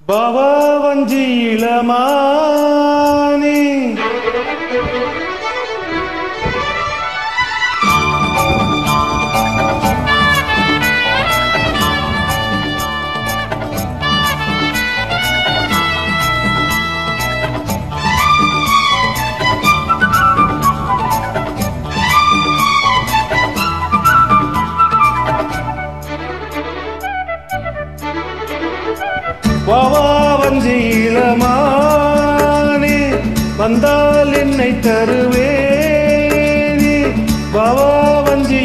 பாவா வஞ்சி இளமானே வாவா வஞ்சி இளமானே வந்தால் என்னை தருவேனே வாவா வஞ்சி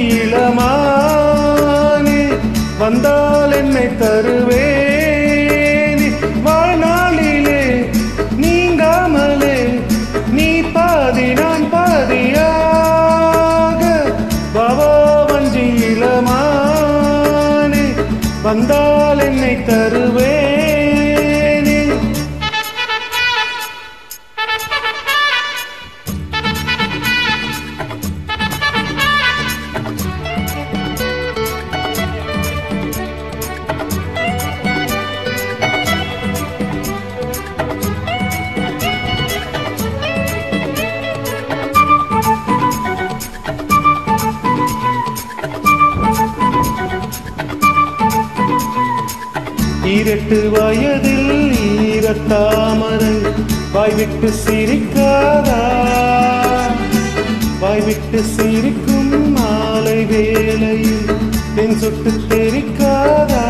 இளமானே வந்தால் என்னை தருவேனே வாழ்நாளிலே நீங்காமலே நீ பாதி நான் பாதியாக வாவா வஞ்சி இளமானே வந்தால் என்னை தருவேனே ஈரெட்டு வயதில் ஈரத்தாமரை வாய்விட்டு சிரிக்காதா வாய்விட்டு சிரிக்கும் மாலை வேளையில் தென் சொட்டு தெரிக்காதா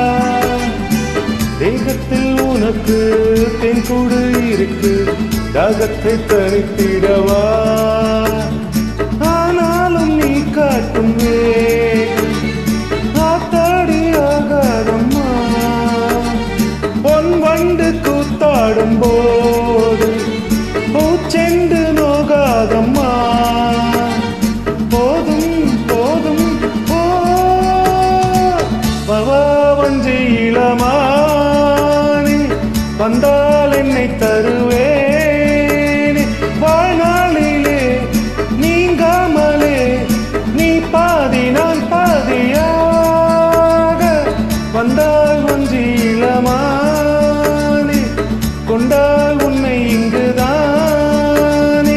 தேகத்தில் உனக்கு தென் கூடு இருக்கு தாகத்தை தனித்திடவா ஆனாலும் நீ காட்டும் வேகம் ஆத்தாடி ஆகாதம்மா பொன் வண்டு கூத்தாடும் போது பூச்செண்டு நோகாதம்மா போதும் போதும் ஓ பவா வஞ்சி இளமானே வந்தால் என்னை தருவேனே வாழ்நாளிலே நீங்காமலே நீ பாதி நான் பாதியாக வந்தால் ஒன்றி இளமானே கொண்டால் உன்னை இங்குதானே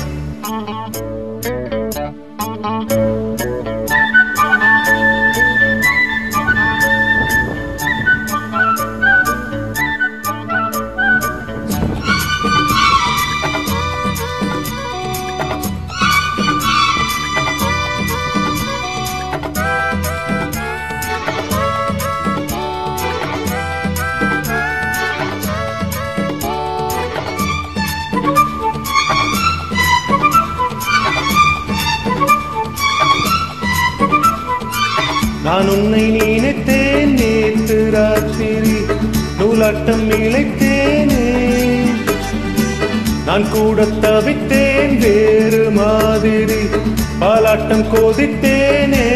நான் உன்னை நினைத்தேன் நேற்று ராத்திரி நூலாட்டம் இழைத்தேனே நான் கூட தவித்தேன் வேறு மாதிரி பாலாட்டம் கோதித்தேனே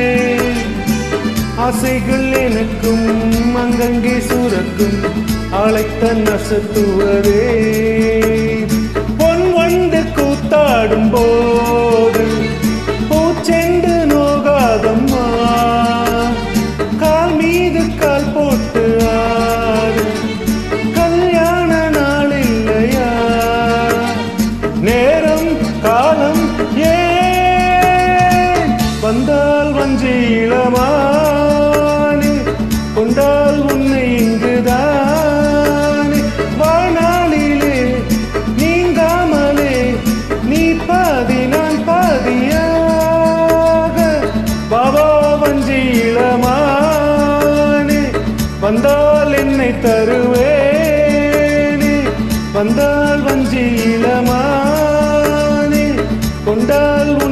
ஆசைகள் எனக்கும் அங்கங்கே சுரக்கும் அழைத்த நசத்துவதே பொன் வண்டு கூத்தாடும் போது பூச்செண்டு நோகாதம்மா கால் மீது கால் போட்டு ஆடு கல்யாண நாள் இல்லையா நேரம் காலம் ஏன் வந்தால் வஞ்சி இளமானே கொண்டால் உன்னை இங்குதானே வாழ்நாளிலே நீங்காமலே நீ பாதி நான் பாதியாக பாபா வஞ்சி இளமானே வந்தால் என்னை தருவேனே வந்தால் வஞ்சி இளமானே கொண்டால் உன்னை